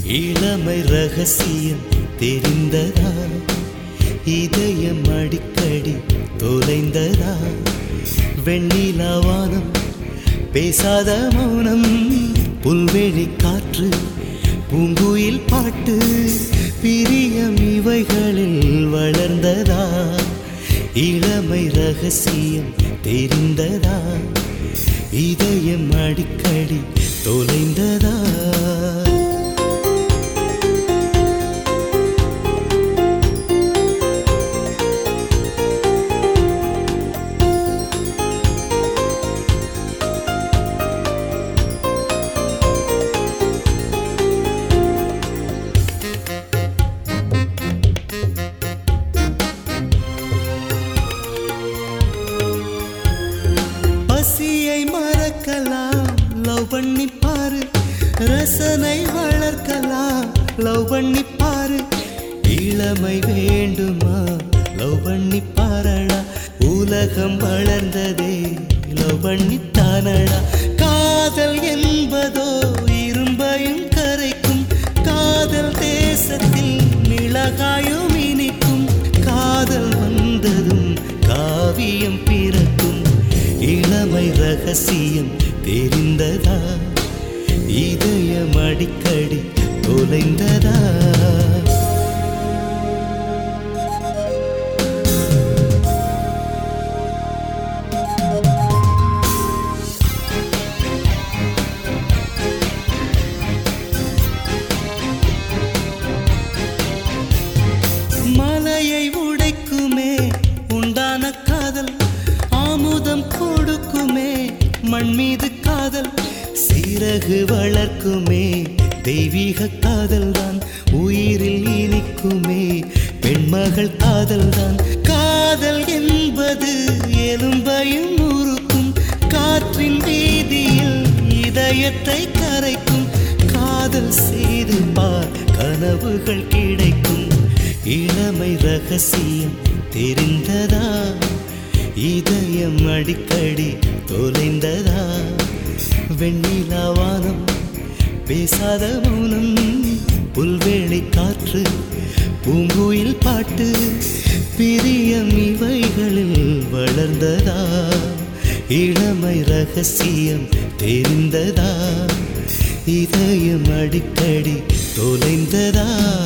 இளமை ரகசியம் தெரிந்ததா இதயம் அடிக்கடி தொலைந்ததா வெண்ணிலவானம் பேசாத மௌனம் புல்வெளி காற்று பூங்குயில் பாட்டு பிரியம் இவைகளில் வளர்ந்ததா இளமை ரகசியம் தெரிந்ததா இதயம் அடிக்கடி தொலைந்ததா பசியை மறக்கலாம் லவ் பண்ணி பாரு ரசனை வளர்க்கலாம் லவ் பண்ணி பாரு இளமை வேண்டுமா லவ் பண்ணி பாரடா உலகம் வளர்ந்ததே லவ் பண்ணி தானடா காதல் என்பதோ இரும்பையும் கரைக்கும் காதல் தேசத்தில் மிளகாயும் இனிக்கும் காதல் வந்ததும் காவியம் பிறக்கும் இளமை ரகசியம் தெரிந்ததா இதயம் அடிக்கடி தொலைந்ததா மலையை உடைக்குமே உண்டான காதல் ஆமுதம் கொடுக்குமே மண் மீது காதல் சிறகு வளர்க்குமே தெய்வீக காதல் தான் உயிரில் இனிக்குமே பெண்மகள் காதல் தான் காதல் என்பது எலும்பையும் உருக்கும் காற்றின் வீதியில் இதயத்தை கரைக்கும் காதல் செய்து பார் கனவுகள் கிடைக்கும் இளமை ரகசியம் தெரிந்ததா இதயம் அடிக்கடி தொலைந்ததா வெண்ணிலாவானம் பேசாத மௌனம் புல்வேளை காற்று பூங்குயில் பாட்டு பிரியம் இவைகளில் வளர்ந்ததா இளமை ரகசியம் தெரிந்ததா இதயம் அடிக்கடி தொலைந்ததா